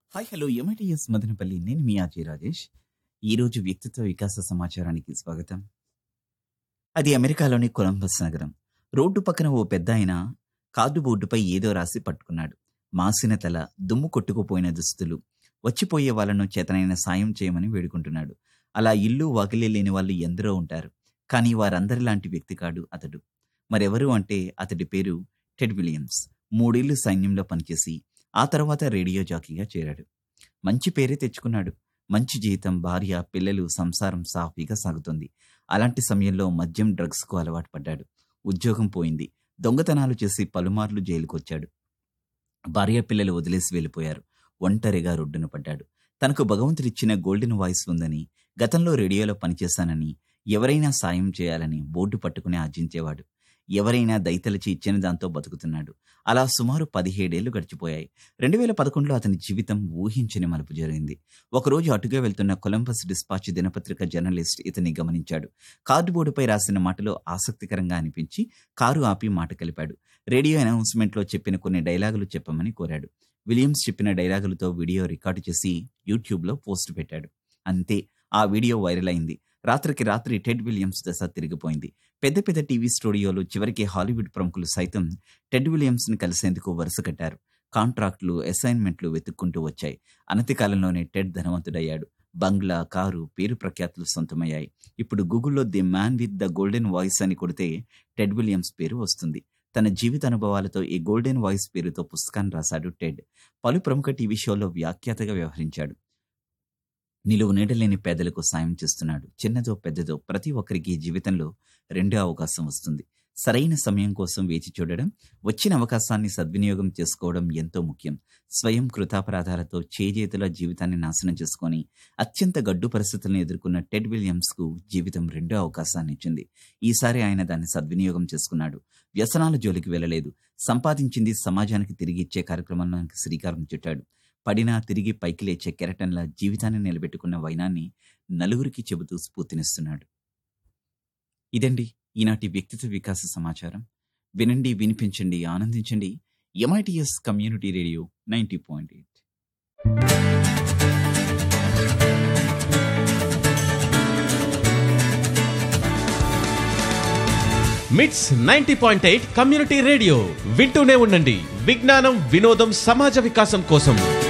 hi hello MITS Madanapalle నేను మీ RJ Rajesh ఈరోజు వ్యక్తిత్వ వికాస సమాచారానికి స్వాగతం అది అమెరికాలోని కొలంబస్ నగరం రోడ్డు పక్కన ఓ పెద్ద ఆయన కార్డు బోర్డుపై ఏదో రాసి పట్టుకున్నాడు మాసిన తల దుమ్ము కొట్టుకుపోయిన దుస్తులు వచ్చిపోయే వాళ్ళను చేతనైన సాయం చేయమని వేడుకుంటున్నాడు అలా ఇల్లు వాకిలి లేని వాళ్ళు ఎందరో ఉంటారు కానీ వారందరిలాంటి వ్యక్తి కాడు అతడు మరెవరు అంటే అతడి పేరు టెడ్ విలియమ్స్ మూడేళ్లు సైన్యంలో పనిచేసి ఆ తర్వాత రేడియో జాకీగా చేరాడు మంచి పేరే తెచ్చుకున్నాడు మంచి జీతం భార్య పిల్లలు సంసారం సాఫీగా సాగుతుంది అలాంటి సమయంలో మద్యం డ్రగ్స్కు అలవాటు పడ్డాడు ఉద్యోగం పోయింది దొంగతనాలు చేసి పలుమార్లు జైలుకొచ్చాడు భార్య పిల్లలు వదిలేసి వెళ్ళిపోయారు ఒంటరిగా రొడ్డున పడ్డాడు తనకు భగవంతుడిచ్చిన గోల్డెన్ వాయిస్ ఉందని గతంలో రేడియోలో పనిచేశానని ఎవరైనా సాయం చేయాలని బోర్డు పట్టుకుని ఆర్జించేవాడు ఎవరైనా దయతలచి ఇచ్చిన దాంతో బతుకుతున్నాడు అలా సుమారు పదిహేడేళ్లు గడిచిపోయాయి రెండు వేల పదకొండులో అతని జీవితం ఊహించని మలుపు జరిగింది ఒకరోజు అటుగా వెళ్తున్న కొలంబస్ డిస్పాచ్ దినపత్రిక జర్నలిస్ట్ ఇతన్ని గమనించాడు కార్డుబోర్డుపై రాసిన మాటలు ఆసక్తికరంగా అనిపించి కారు ఆపి మాట కలిపాడు రేడియో అనౌన్స్మెంట్లో చెప్పిన కొన్ని డైలాగులు చెప్పమని కోరాడు విలియమ్స్ చెప్పిన డైలాగులతో వీడియో రికార్డు చేసి యూట్యూబ్లో పోస్ట్ పెట్టాడు అంతే ఆ వీడియో వైరల్ అయింది రాత్రికి రాత్రి టెడ్ విలియమ్స్ దశ తిరిగిపోయింది పెద్ద పెద్ద టీవీ స్టూడియోలు చివరికి హాలీవుడ్ ప్రముఖులు సైతం టెడ్ విలియమ్స్ని కలిసేందుకు వరుస కట్టారు కాంట్రాక్టులు అసైన్మెంట్లు వెతుక్కుంటూ వచ్చాయి అనతి కాలంలోనే టెడ్ ధనవంతుడయ్యాడు బంగ్లా కారు పేరు ప్రఖ్యాతులు సొంతమయ్యాయి ఇప్పుడు గూగుల్లో the man with the golden voice అని కొడితే టెడ్ విలియమ్స్ పేరు వస్తుంది తన జీవిత అనుభవాలతో ఈ గోల్డెన్ వాయిస్ పేరుతో పుస్తకాన్ని రాశాడు టెడ్ పలు ప్రముఖ టీవీ షోలో వ్యాఖ్యాతగా వ్యవహరించాడు నిలువు నీడలేని పేదలకు సాయం చేస్తున్నాడు చిన్నదో పెద్దదో ప్రతి ఒక్కరికి జీవితంలో రెండో అవకాశం వస్తుంది సరైన సమయం కోసం వేచి చూడడం వచ్చిన అవకాశాన్ని సద్వినియోగం చేసుకోవడం ఎంతో ముఖ్యం స్వయం కృతాపరాధాలతో చేజేతుల జీవితాన్ని నాశనం చేసుకొని అత్యంత గడ్డు పరిస్థితులను ఎదుర్కొన్న టెడ్ విలియమ్స్కు జీవితం రెండో అవకాశాన్ని ఇచ్చింది ఈసారి ఆయన దాన్ని సద్వినియోగం చేసుకున్నాడు వ్యసనాల జోలికి వెళ్ళలేదు సంపాదించింది సమాజానికి తిరిగి ఇచ్చే కార్యక్రమానికి శ్రీకారం చుట్టాడు పడినా తిరిగి పైకి లేచే కెరటంలా జీవితాన్ని నిలబెట్టుకున్న వైనాన్ని నలుగురికి చెబుతూ స్ఫూర్తినిస్తున్నాడు ఇదండి ఈనాటి వ్యక్తిత్వ వికాస సమాచారం వినండి వినిపించండి ఆనందించండి MITS community radio ninety point eight MITS ninety point eight community radio వింటూనే ఉండండి విజ్ఞానం వినోదం సమాజ వికాసం కోసం